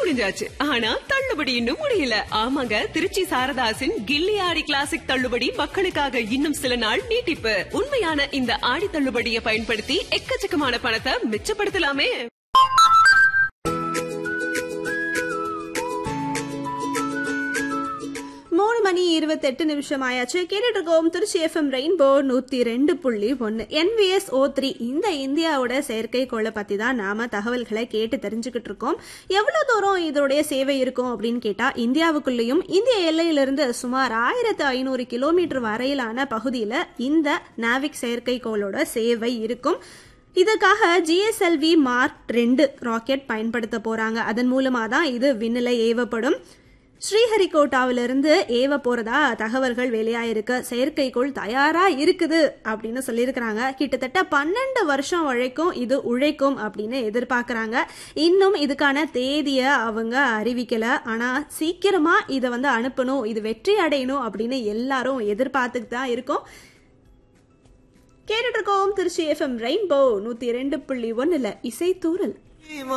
முடிஞ்சாச்சு ஆனா தள்ளுபடி இன்னும் முடியல ஆமாங்க திருச்சி சாரதாசின் கில்லி ஆடி கிளாசிக் தள்ளுபடி மக்களுக்காக இன்னும் சில நாள் நீட்டிப்பு உண்மையான இந்த ஆடி தள்ளுபடியை பயன்படுத்தி எக்கச்சக்கமான பணத்தை மிச்சப்படுத்தலாமே மூணு மணி இருபத்தெட்டு நிமிஷம் ஆயாச்சு கேட்டுட்டு இருக்கோம் திருச்சி எஃப்எம் ரெயின்போ நூத்தி ரெண்டு புள்ளி ஒன்னு என்விஎஸ் ஓ த்ரீ இந்த இந்தியாவோட செயற்கைக்கோளை பத்தி தான் நாம தகவல்களை கேட்டு தெரிஞ்சுக்கிட்டு இருக்கோம் எவ்வளவு தூரம் இதோடைய சேவை இருக்கும் அப்படின்னு கேட்டா இந்தியாவுக்குள்ளேயும் இந்திய எல்லையிலிருந்து சுமார் ஆயிரத்து ஐநூறு கிலோமீட்டர் வரையிலான பகுதியில இந்த நாவிக் செயற்கைக்கோளோட சேவை இருக்கும் இதுக்காக ஜிஎஸ்எல்வி மார்க் ரெண்டு ராக்கெட் பயன்படுத்த போறாங்க அதன் மூலமா தான் இது விண்ணில ஏவப்படும் ஸ்ரீஹரிகோட்டாவிலிருந்து ஏவ போறதா தகவல்கள் வெளியாயிருக்கு செயற்கைக்கோள் தயாரா இருக்குது அப்படின்னு சொல்லியிருக்கிறாங்க கிட்டத்தட்ட பன்னெண்டு வருஷம் வரைக்கும் இது உழைக்கும் அப்படின்னு எதிர்பார்க்கறாங்க இன்னும் இதுக்கான தேதியை அவங்க அறிவிக்கல ஆனா சீக்கிரமா இதை வந்து அனுப்பணும் இது வெற்றி அடையணும் அப்படின்னு எல்லாரும் எதிர்பார்த்துட்டு தான் இருக்கோம் கேட்டுட்டு இருக்கோம் திருச்சி எஃப்எம் ரெயின்போ நூத்தி ரெண்டு புள்ளி ஒன்னுல இசை தூரல்